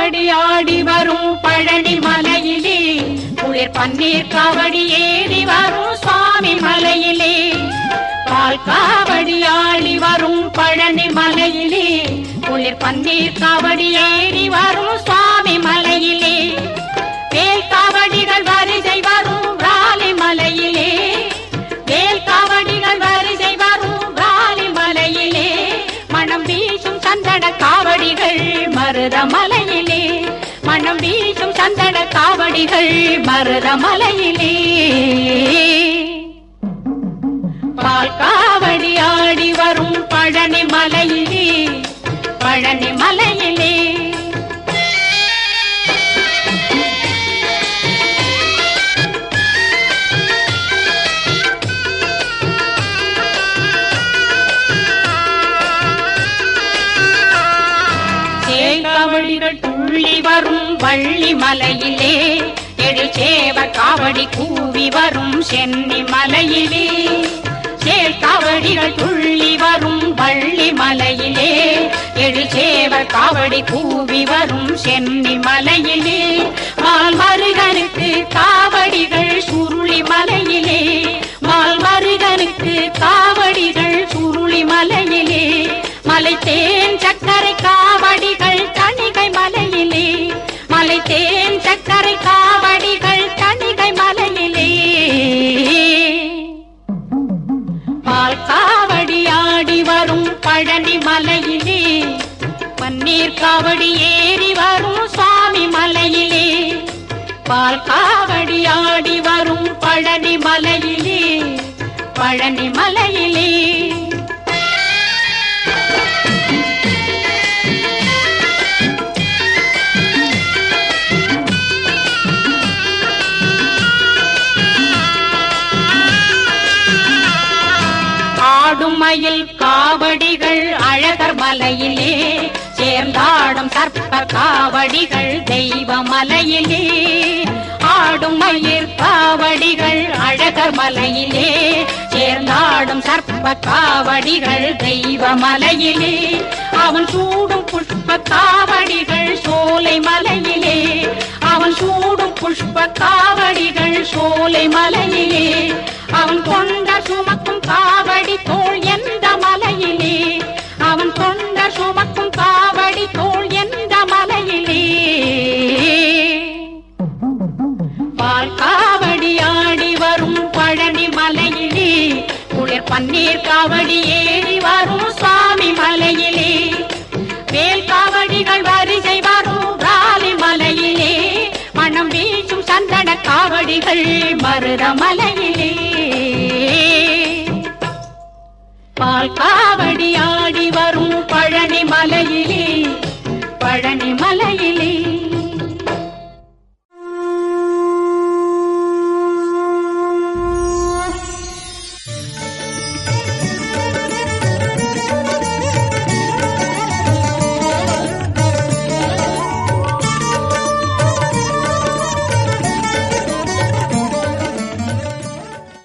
காவடி ஆடி வரும் பழனி மலையிலே குளிர் பன்னீர் காவடி ஏறி வரும் சுவாமி மலையிலே பால் காவடி ஆடி வரும் பழனி மலையிலே குளிர் பன்னீர் காவடி ஏறி வரும் சுவாமி மலையிலே வேல் காவடிகள் வரிசை வரும் ராலி மலையிலே வேல் காவடிகள் வரிசை வரும் ராலி மலையிலே மனம் வீசும் சந்தன காவடிகள் மருத மலையிலே மனம் வீசும் சந்தன காவடிகள் மருத மலையிலே பால் காவடி ஆடி வரும் பழனி மலையிலே பழனி மலையிலே சேகாவடிகள் துள்ளி வரும் வள்ளி மலையிலே எழில் சேவ காவடி கூவி வரும் சென்னி மலையிலே சேல் காவடிகள் துள்ளி வரும் வள்ளி மலையிலே எழில் சேவ காவடி கூவி வரும் சென்னி மலையிலே மால் மருகனுக்கு காவடிகள் சுருளி மலையிலே மால் மருகனுக்கு காவடிகள் சுருளி மலையிலே மலை தேன் சக்கரை காவடிகள் தணிகை மலையிலே மலை தேன் சக்கரை காவடிகள் தணிகை மலையிலே பால் காவடி ஆடி வரும் பழனி மலையிலே பன்னீர் காவடி ஏறி வரும் சுவாமி மலையிலே பால் காவடி ஆடி வரும் பழனி மலையிலே பழனி மலையிலே ஆடும் மயில் காவடிகள் அழகர் மலையிலே சேர்ந்தாடும் சர்ப்ப காவடிகள் தெய்வ மலையிலே ஆடும் மயிர் காவடிகள் அழகர் மலையிலே சேர்ந்தாடும் சர்ப்ப காவடிகள் தெய்வ மலையிலே அவன் சூடும் புஷ்ப காவடிகள் சோலை மலையிலே அவன் சூடும் புஷ்ப காவடிகள் சோலை மலையிலே அவன் கொண்ட சுமக்கும் காவடி தோள் எந்த மலையிலே அவன் கொண்ட சுமக்கும் காவடி தோள் எந்த மலையிலே பால் காவடி ஆடி வரும் பழனி மலையிலே குளிர் பன்னீர் காவடி ஏறி வரும் சுவாமி மலையிலே வேல் காவடிகள் வரிசை வரும் ராலி மலையிலே மனம் வீசும் சந்தன காவடிகள் மருத மலையிலே பால் காவடி ஆடி வரும் பழனி மலையிலே பழனி மலை